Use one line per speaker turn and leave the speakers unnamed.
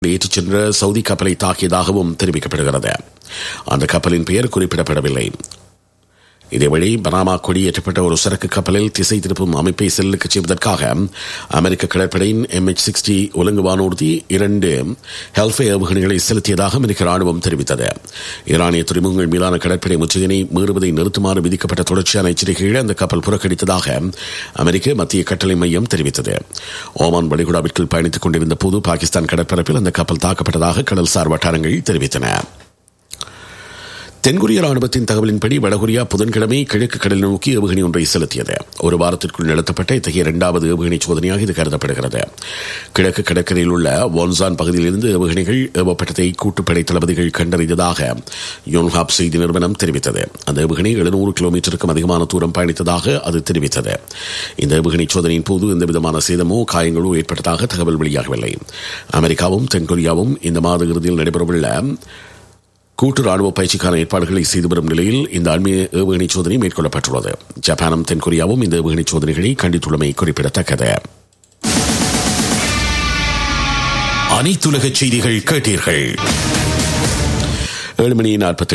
ஏற்றிச் சென்ற சவுதி கப்பலை தாக்கியதாகவும் தெரிவிக்கப்படுகிறது அந்த கப்பலின் பெயர் குறிப்பிடப்படவில்லை இதேவழி பனாமா கொடியேற்றப்பட்ட ஒரு சரக்கு கப்பலில் திசை திருப்பும் அமைப்பை செல்லுக்கு செய்வதற்காக அமெரிக்க கடற்படையின் எம்எச் சிக்ஸ்டி ஒழுங்கு வானூர்தி இரண்டு ஹெல்ஃபே ஏவுகணைகளை செலுத்தியதாக அமெரிக்க ராணுவம் தெரிவித்தது ஈரானிய துறைமுகங்கள் மீதான கடற்படை முற்றுகையினை மீறுவதை நிறுத்துமாறு விதிக்கப்பட்ட தொடர்ச்சியான எச்சரிக்கைகளை அந்த கப்பல் புறக்கணித்ததாக அமெரிக்க மத்திய கட்டளை மையம் தெரிவித்தது ஓமான் வளைகுடாவிற்குள் பயணித்துக் கொண்டிருந்த போது பாகிஸ்தான் கடற்பரப்பில் அந்த கப்பல் தாக்கப்பட்டதாக கடல்சார் வட்டாரங்கள் தெரிவித்தன தென்கொரிய ராணுவத்தின் தகவலின்படி வடகொரியா புதன்கிழமை கிழக்கு கடல் நோக்கி ஏவுகணை ஒன்றை செலுத்தியது ஒரு வாரத்திற்குள் நடத்தப்பட்ட இத்தகைய இரண்டாவது ஏவுகணை சோதனையாக இது கருதப்படுகிறது கிழக்கு கடற்கரையில் உள்ள வான்சான் பகுதியிலிருந்து ஏவுகணைகள் ஏவப்பட்டதை கூட்டுப்படை தளபதிகள் கண்டறிந்ததாக யோன்ஹாப் செய்தி நிறுவனம் தெரிவித்தது அந்த ஏவுகணை எழுநூறு கிலோமீட்டருக்கும் அதிகமான தூரம் பயணித்ததாக அது தெரிவித்தது இந்த ஏவுகணை சோதனையின் போது எந்தவிதமான சேதமோ காயங்களோ ஏற்பட்டதாக தகவல் வெளியாகவில்லை அமெரிக்காவும் தென்கொரியாவும் இந்த மாத இறுதியில் நடைபெறவுள்ள கூட்டு ராணுவ பயிற்சிக்கான ஏற்பாடுகளை செய்து வரும் நிலையில் இந்த அண்மைய ஏவுகணை சோதனை மேற்கொள்ளப்பட்டுள்ளது ஜப்பானும் தென்கொரியாவும் இந்த ஏவுகணை சோதனைகளை கண்டித்துள்ளமை குறிப்பிடத்தக்கது அனைத்துலக செய்திகள் கேட்டீர்கள் ஏழு மணி நாற்பத்தி